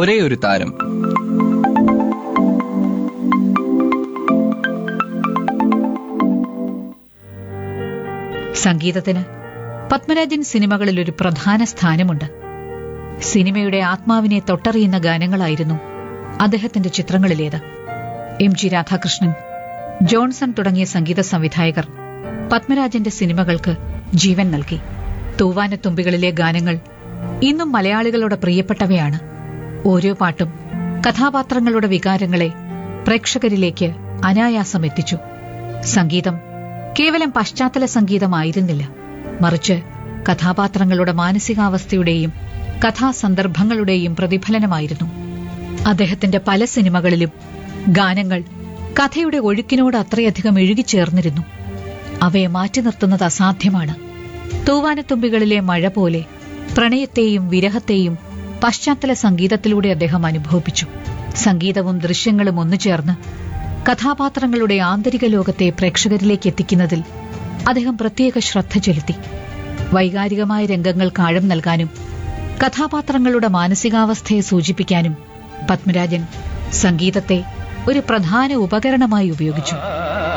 ഒരേയൊരു താരം സംഗീതത്തിന് പത്മരാജൻ സിനിമകളിൽ ഒരു പ്രധാന സ്ഥാനമുണ്ട് സിനിമയുടെ ആത്മാവിനെ തൊട്ടറിയുന്ന ഗാനങ്ങളായിരുന്നു അദ്ദേഹത്തിന്റെ ചിത്രങ്ങളിലേത് എം ജി രാധാകൃഷ്ണൻ ജോൺസൺ തുടങ്ങിയ സംഗീത സംവിധായകർ പത്മരാജന്റെ സിനിമകൾക്ക് ജീവൻ നൽകി തൂവാനത്തുമ്പികളിലെ ഗാനങ്ങൾ ഇന്നും മലയാളികളുടെ പ്രിയപ്പെട്ടവയാണ് ഓരോ പാട്ടും കഥാപാത്രങ്ങളുടെ വികാരങ്ങളെ പ്രേക്ഷകരിലേക്ക് അനായാസം എത്തിച്ചു സംഗീതം കേവലം പശ്ചാത്തല സംഗീതമായിരുന്നില്ല മറിച്ച് കഥാപാത്രങ്ങളുടെ മാനസികാവസ്ഥയുടെയും കഥാസന്ദർഭങ്ങളുടെയും പ്രതിഫലനമായിരുന്നു അദ്ദേഹത്തിന്റെ പല സിനിമകളിലും ഗാനങ്ങൾ കഥയുടെ ഒഴുക്കിനോട് അത്രയധികം ഇഴുകിച്ചേർന്നിരുന്നു അവയെ മാറ്റി നിർത്തുന്നത് അസാധ്യമാണ് തൂവാനത്തുമ്പികളിലെ മഴ പോലെ പ്രണയത്തെയും വിരഹത്തെയും പശ്ചാത്തല സംഗീതത്തിലൂടെ അദ്ദേഹം അനുഭവിപ്പിച്ചു സംഗീതവും ദൃശ്യങ്ങളും ഒന്നുചേർന്ന് കഥാപാത്രങ്ങളുടെ ആന്തരിക ലോകത്തെ പ്രേക്ഷകരിലേക്ക് എത്തിക്കുന്നതിൽ അദ്ദേഹം പ്രത്യേക ശ്രദ്ധ ചെലുത്തി വൈകാരികമായ രംഗങ്ങൾക്ക് ആഴം നൽകാനും കഥാപാത്രങ്ങളുടെ മാനസികാവസ്ഥയെ സൂചിപ്പിക്കാനും പത്മരാജൻ സംഗീതത്തെ ഒരു പ്രധാന ഉപകരണമായി ഉപയോഗിച്ചു